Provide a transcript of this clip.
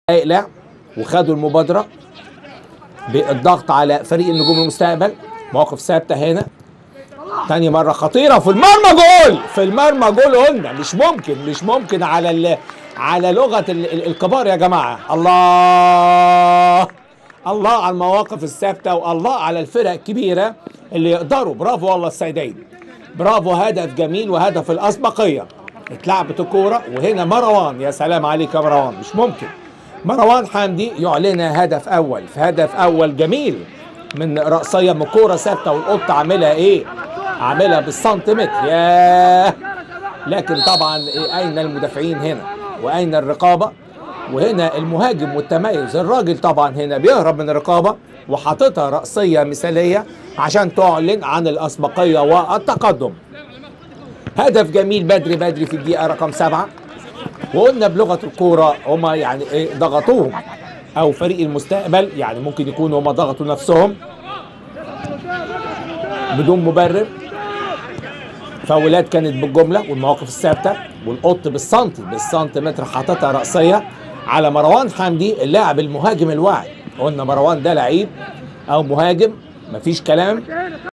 لا وخدوا المبادره بالضغط على فريق النجوم المستقبل مواقف ثابته هنا تاني مرة خطيرة في المرمى جول في المرمى جول قلنا مش ممكن مش ممكن على ال على لغة ال ال الكبار يا جماعة الله الله على المواقف الثابتة والله على الفرق الكبيرة اللي يقدروا برافو والله السيدين برافو هدف جميل وهدف الأسبقية اتلعبت الكورة وهنا مروان يا سلام عليك يا مروان مش ممكن مروان حمدي يعلن هدف أول في هدف أول جميل من رأسية من كورة ثابتة والقط عاملها إيه؟ عاملها بالسنتيمتر ياه لكن طبعا إيه أين المدافعين هنا؟ وأين الرقابة؟ وهنا المهاجم والتميز الراجل طبعا هنا بيهرب من الرقابة وحاططها رأسية مثالية عشان تعلن عن الأسبقية والتقدم هدف جميل بدري بدري في الدقيقة رقم سبعة وقلنا بلغة الكورة هما يعني ايه ضغطوهم أو فريق المستقبل يعني ممكن يكونوا هما ضغطوا نفسهم بدون مبرر فاولات كانت بالجملة والمواقف الثابتة والقط بالسنتي بالسنتيمتر حاططها رأسية على مروان حمدي اللاعب المهاجم الواعي قلنا مروان ده لعيب أو مهاجم مفيش كلام